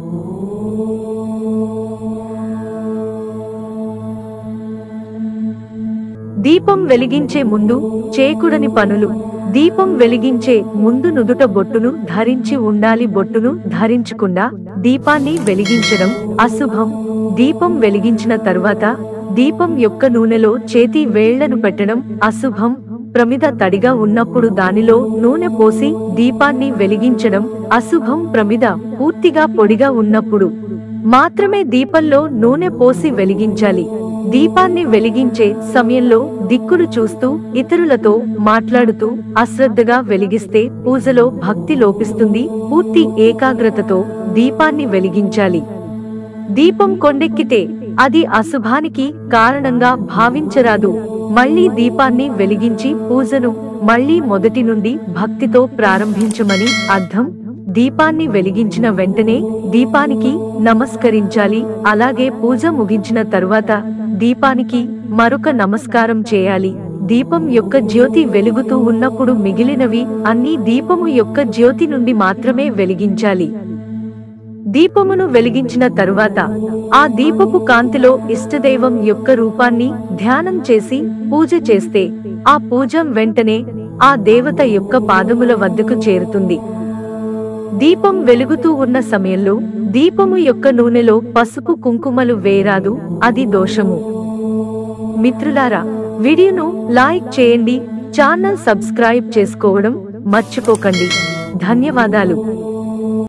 దీపం వెలిగించే ముందు చేకుడని పనులు దీపం వెలిగించే ముందు నుదుట బొట్టును ధరించి ఉండాలి బొట్టును ధరించకుండా దీపాన్ని వెలిగించడం అశుభం దీపం వెలిగించిన తర్వాత దీపం యొక్క నూనెలో చేతి వేళ్లను పెట్టడం అశుభం ప్రమిద తడిగా ఉన్నప్పుడు దానిలో నూనె పోసి దీపాన్ని వెలిగించడం అశుభం ప్రమిద పూర్తిగా పొడిగా ఉన్నప్పుడు మాత్రమే దీపంలో నూనె పోసి వెలిగించాలి దీపాన్ని వెలిగించే సమయంలో దిక్కులు చూస్తూ ఇతరులతో మాట్లాడుతూ అశ్రద్ధగా వెలిగిస్తే పూజలో భక్తి లోపిస్తుంది పూర్తి ఏకాగ్రతతో దీపాన్ని వెలిగించాలి దీపం కొండెక్కితే అది అశుభానికి కారణంగా భావించరాదు మళ్ళీ దీపాన్ని వెలిగించి పూజను మళ్ళీ మొదటి నుండి భక్తితో ప్రారంభించమని అర్థం దీపాన్ని వెలిగించిన వెంటనే దీపానికి నమస్కరించాలి అలాగే పూజ ముగించిన తరువాత దీపానికి మరొక నమస్కారం చేయాలి దీపం యొక్క జ్యోతి వెలుగుతూ ఉన్నప్పుడు మిగిలినవి అన్ని దీపము యొక్క జ్యోతి నుండి మాత్రమే వెలిగించాలి దీపమును వెలిగించిన తరువాత ఆ దీపపు కాంతిలో ఇష్టదైవం యొక్క రూపాన్ని ధ్యానం చేసి పూజ చేస్తే ఆ పూజ వెంటనే ఆ దేవత యొక్క పాదముల వద్దకు చేరుతుంది దీపం వెలుగుతూ ఉన్న సమయంలో దీపము యొక్క నూనెలో పసుపు కుంకుమలు వేరాదు అది దోషము మిత్రులారా వీడియోను లైక్ చేయండి ఛానల్ సబ్స్క్రైబ్ చేసుకోవడం మర్చిపోకండి ధన్యవాదాలు